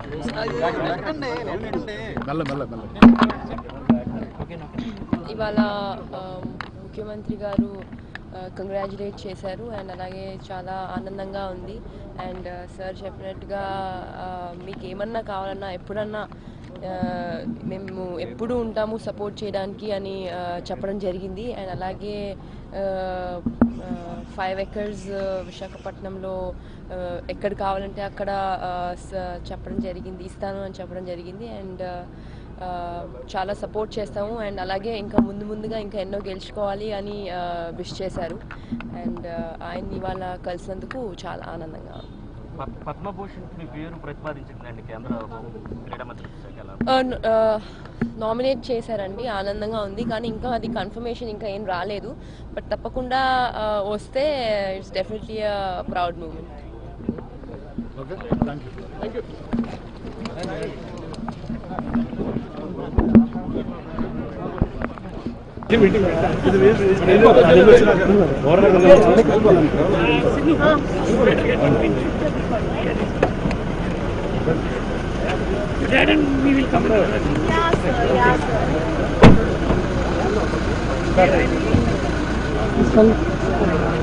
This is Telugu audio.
మెల్ల మెల్ల మెల్ల ఇవాళ ఆ, ముఖ్యమంత్రి గారు కంగ్రాచులేట్ చేశారు అండ్ అలాగే చాలా ఆనందంగా ఉంది అండ్ సార్ చెప్పినట్టుగా ఆ, మీకు ఏమన్నా కావాలన్నా ఎప్పుడన్నా ఆ, మేము ఎప్పుడు ఉంటాము సపోర్ట్ చేయడానికి అని ఆ, చెప్పడం జరిగింది అండ్ అలాగే ఫైవ్ ఎకర్స్ విశాఖపట్నంలో ఆ, ఎక్కడ కావాలంటే అక్కడ ఆ, స- చెప్పడం జరిగింది ఇస్తాను అని చెప్పడం జరిగింది అండ్ ఆ, చాలా సపోర్ట్ చేస్తాము అండ్ అలాగే ఇంకా ముందు ముందుగా ఇంకా ఎన్నో గెలుచుకోవాలి అని విష్ చేశారు అండ్ ఆయన్ని ఇవాళ కలిసినందుకు చాలా ఆనందంగా ఉంది పద్- పద్మభూషణ్ మీ పేరు ప్రతిపాదించిందండి కేంద్ర హోం క్రీడా మంత్రిత్వ శాఖ ఎలా ఆ, న- ఆ, నామినేట్ చేశారండి ఆనందంగా ఉంది కానీ ఇంకా అది కన్ఫర్మేషన్ ఇంకా ఏం రాలేదు బట్ తప్పకుండా ఆ, వస్తే it's definitely proud moment okay thank you thank you Yeah, sir. Yeah, sir.